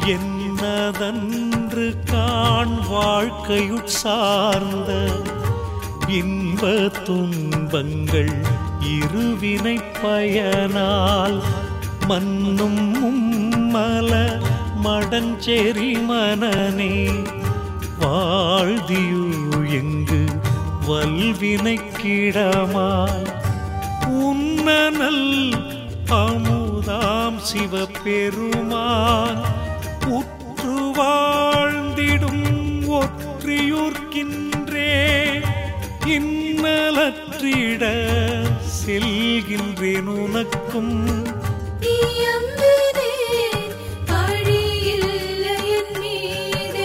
என்னதன்று காண் வாழ்க்கையுட் சார்ந்த இன்ப துன்பங்கள் இருவினை பயனால் மன்னும் மும்மல மடஞ்செறி மனனே வாழ்தியு எங்கு வல்வினைக்கிடமாய் உன்னனல் அமுதாம் சிவபெருமான் உற்று வாழ்ந்திடும் ஒற்றியூர்க்கின்றே இன்னலற்றிட செல்கின்றேன் உனக்கும் இயம்பினே பழியில்லை என் மீதே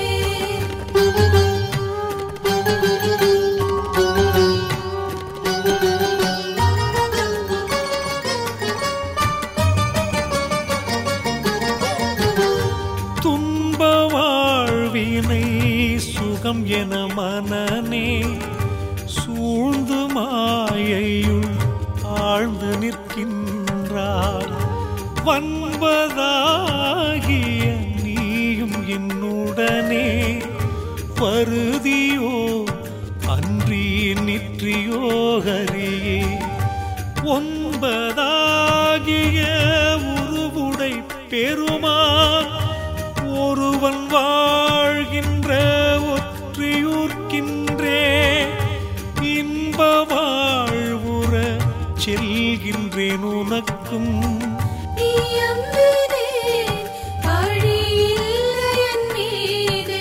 துன்ப வாழ்வினை சுகம் என மனனே சூழ்ந்து மாயையுள் ஆழ்ந்து நிற்கின்றாய் வன்பதாகிய நீயும் என்னுடனே பருதியோ அன்றி நிற்றியோ ஹரியே ஒன்பதாகிய உருவுடை பெருமான் ஒருவன் வாழ்கின்ற ஒற்றியூர்க்கின்றே இன்ப வாழ்வுற செல்கின்றேன் உனக்கும் இயம்பினே பழியில்லை என் மீதே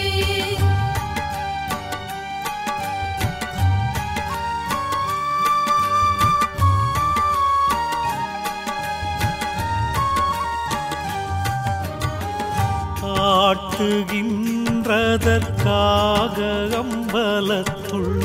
ஆட்டுகின்றதற்காக அம்பலத்துள்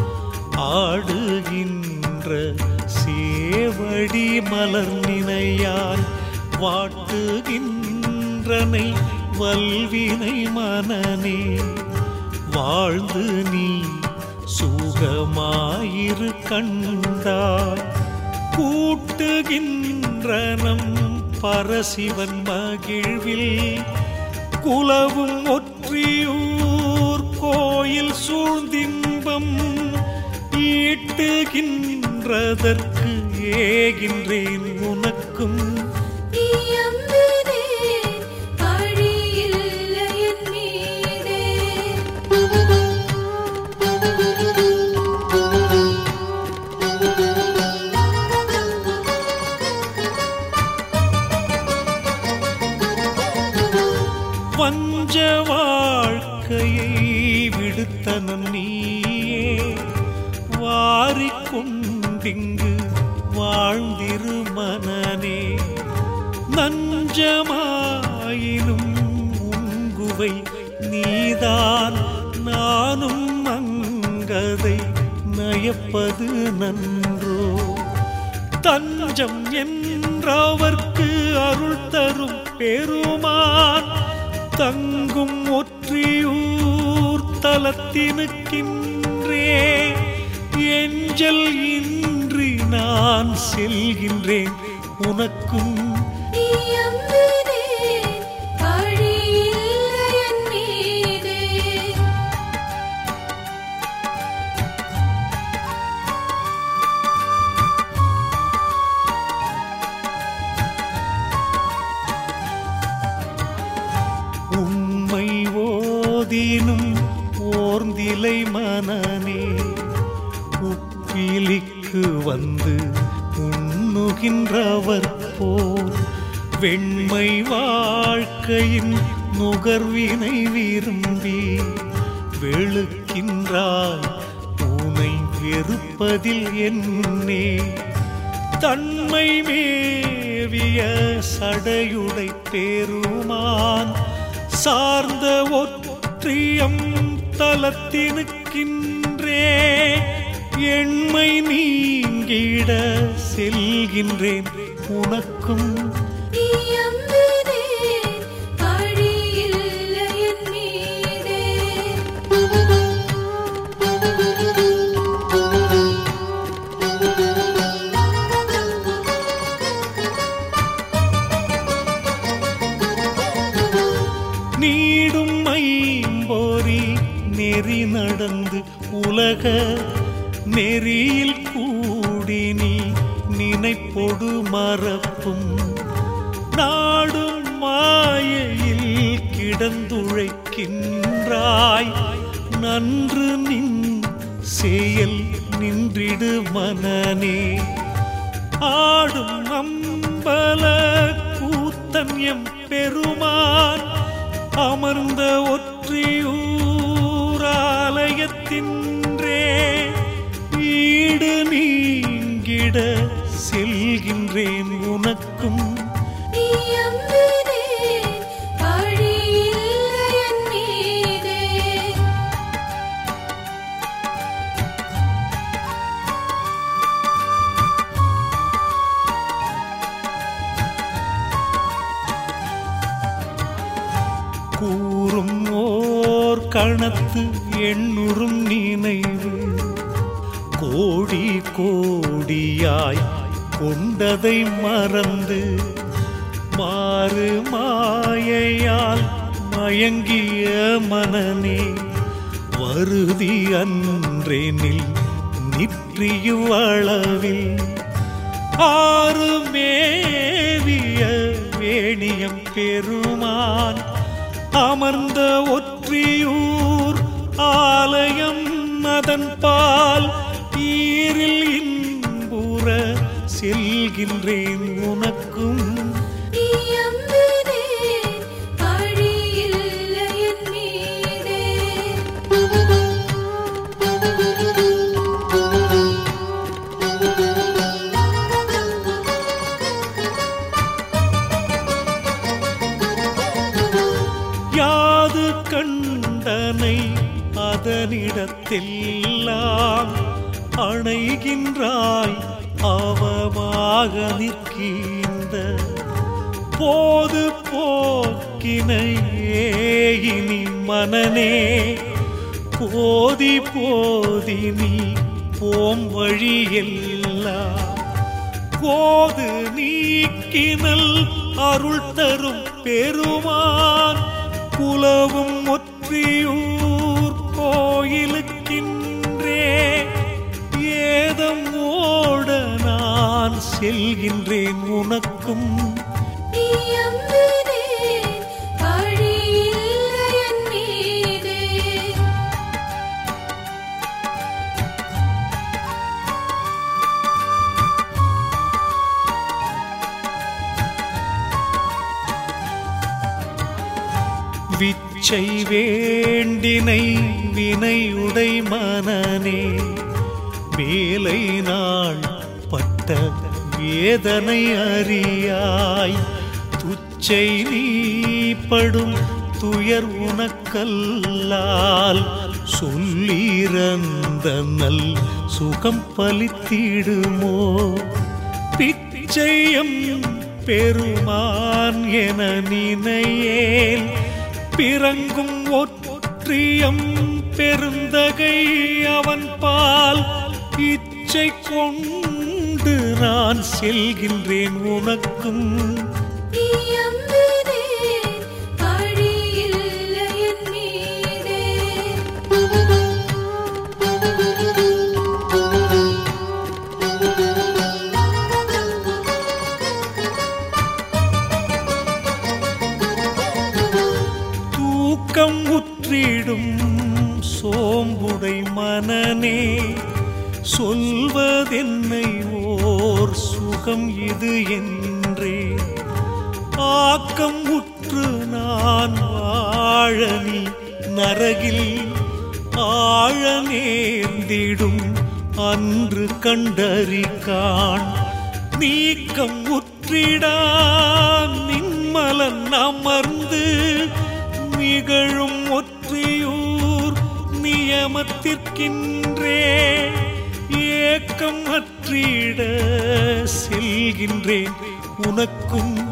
ஆடுகின்ற சேவடி மலர் நினையாய் வாட்டுகின்றனை வல்வினை மனனே வாழ்ந்து நீ சுகமாயிரு கண்டாய் கூட்டுகின்றனம் பரசிவன் மகிழ்வில் குலவும் ஒற்றியூர் கோயில் சூழ்ந்தின்பம் ஈட்டுகின்றதற்கு ஏகின்றேன் உனக்கும் இயம்பினே பழியில்லை என் மீதே வஞ்ச வாழ்க்கையை விடுத்தனன் நீயே வாரிக்கொண்டிங்கு வாழ்ந்திரு மனனே நஞ்சமாயினும் உங்குவை நீதான் நானும் அங்கதை நயப்பது நன்றோ தஞ்சம் என்றவர்க்கு அருள் தரும் பெருமான் தங்கும் ஒற்றியூர் தலத்தினுக்கின்றே எஞ்சல் இன்றி நான் செல்கின்றேன் உனக்கும் இயம்பினே பழியில்லை என் மீதே உண்மை ஓதினும் ஓர்ந்திலை மனனே உப்பிலிக்கு வந்து உண்ணுகின்றவர் போல் வெண்மை வாழ்க்கையின் நுகர்வினை விரும்பி வெளுக்கின்றாய் உனை வெறுப்பதில் என்னே தன்மை மேவிய சடையுடை பெருமான் சார்ந்த ஒற்றியம் தலத்தினுக்கின்றே எண்மை நீங்கிட செல்கின்றேன் உனக்கும் இயம்பினே பழியில்லை என் மீதே நீடும் ஐம்போரி நெறி நடந்து உலக நெறியில் கூடி நீ நினைப்பொடு மறப்பும் நாடும் மாயையில் கிடந்துழைக்கின்றாய் நன்று நின் செயல் நின்றிடு மனனே ஆடும் அம்பல கூத்தன் எம் பெருமான் அமர்ந்த ஒற்றியூராலயத்தின்றே ஈடு நீங்கிட செல்கின்றேன் உனக்கும் நீ அம்பினே பழியில்லை என் மீதே கூறும் ஓர் கணத்து எண்ணுறும் நினைவு கோடி கோடியாய் கொண்டதை மறந்து மாறு மாயையால் மயங்கிய மனநே வருதி அன்றேனில் நிற்றியுவளவில் ஆறு மேவிய வேணியம் பெருமான் அமர்ந்த ஒற்றியூர் ஆலயம் அதன் பால் ஈரில் இன்புற செல்கின்றேன் உனக்கும் நீ அம்பினே பழியில்லை என் மீதே யாது கண்டனை அதனிடத்தெல்லாம் அணைகின்றாய் அவமாக நிற்கின்ற போது போக்கினையே இனி மனனே போதி போதி நீ போம் வழியெல்லாம் கோது நீக்கினல் அருள் தரும் பெருமான் குலவும் ஒற்றியூர் கோயிலுக்கின்றே ஏதம் ஓட நான் செல்கின்றேன் உனக்கும் நீ அம்பினே பழியில்லை என் மீதே விச்சை வேண்டினை வினையுடை மனனே வேலை நாள் பட்ட வேதனை அறியாய் துச்சை நீ படும் துயர் உனக்கல்லால் சொல்லிறந்த நல் சுகம் பலித்திடுமோ பிச்சையம் பெருமான் என நினையேல் பிறங்கும் ஒற்றியம் பெருந்தகை அவன் பால் இச்சை கொண்டு நான் செல்கின்றேன் உனக்கும் நீ அம்பினே பழியில்லை என் மீதே தூக்கம் உற்றிடும் சோம்புடை மனனே சொல்வதென்னை ஓர் சுகம் இது என்றே ஆக்கம் உற்று நான் வாழ நீ நரகில் ஆழ நேர்ந்திடும் அன்று கண்டறி காண் நீக்கம் உற்றிடா நின்மலன் அமர்ந்து நிகழும் ஒற்றியூர் நியமத்திற்கின்றே ஏக்கம் அற்றிட செல்கின்றேன் உனக்கும்